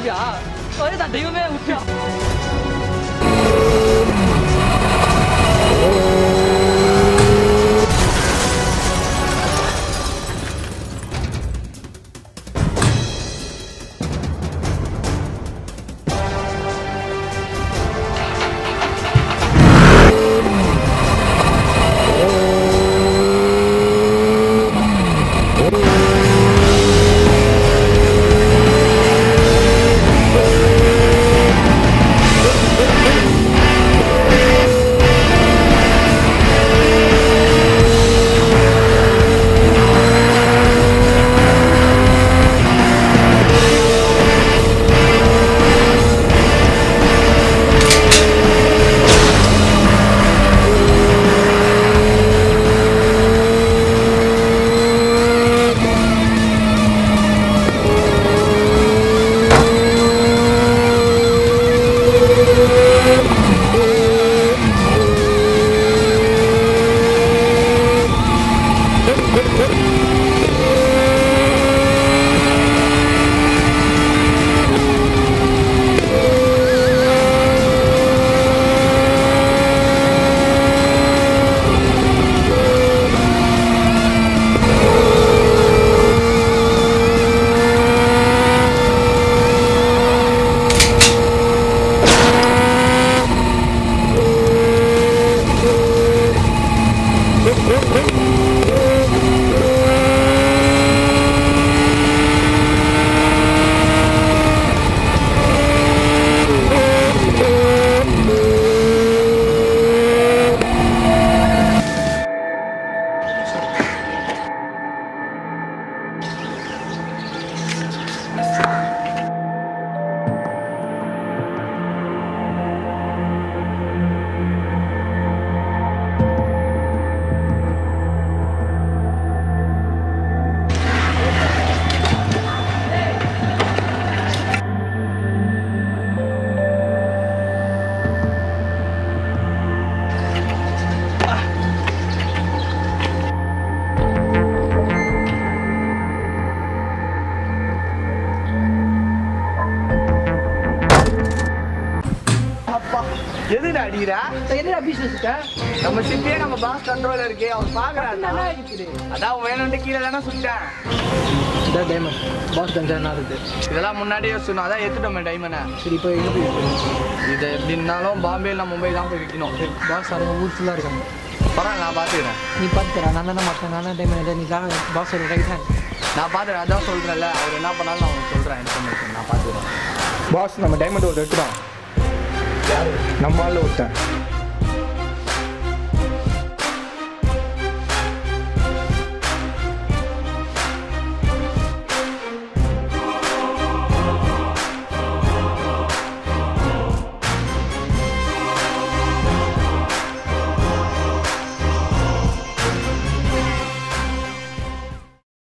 இருக்கியா ஒரே தான் தெய்வமே விட்டியா அப்பா எதுடா அடிக்கிறா என்னடா பிசினஸ் நம்ம சிப்பியே நம்ம பாஸ் கண்ட்ரோல இருக்கே அவர் பாக்குறாரு நல்லா இருக்குது அதான் வேணும்ட்டு கீழே தானே சுட்டேன் இதான் டைமண்ட் பாஸ் கஞ்சா இருக்கு இதெல்லாம் முன்னாடியே சொன்னோம் அதான் எடுத்துட்டோமே டைமனை சரி இப்போ எங்கே போய் விற்கணும் இது எப்படின்னாலும் பாம்பேல மும்பை தான் போய் விற்கணும் பாஸ் அவங்க ஊர் ஃபுல்லாக இருக்காங்க பரவாயில்ல நான் பார்த்துக்கிறேன் நீ பார்த்துக்கிறா நான் தானே மாட்டேன் நான் டைமண்ட் நீ தான் பாஸோட ரைட் ஹேண்ட் நான் பார்த்துக்கிறேன் அதான் சொல்கிறேன்ல அவர் என்ன பண்ணாலும் நான் உங்களுக்கு சொல்கிறேன் இன்ஃபர்மேஷன் நான் பார்த்துக்கிறேன் பாஸ் நம்ம டைமண்ட் ஒரு எடுத்துட்டோம் நம்ம ஆள் ஒருத்தன்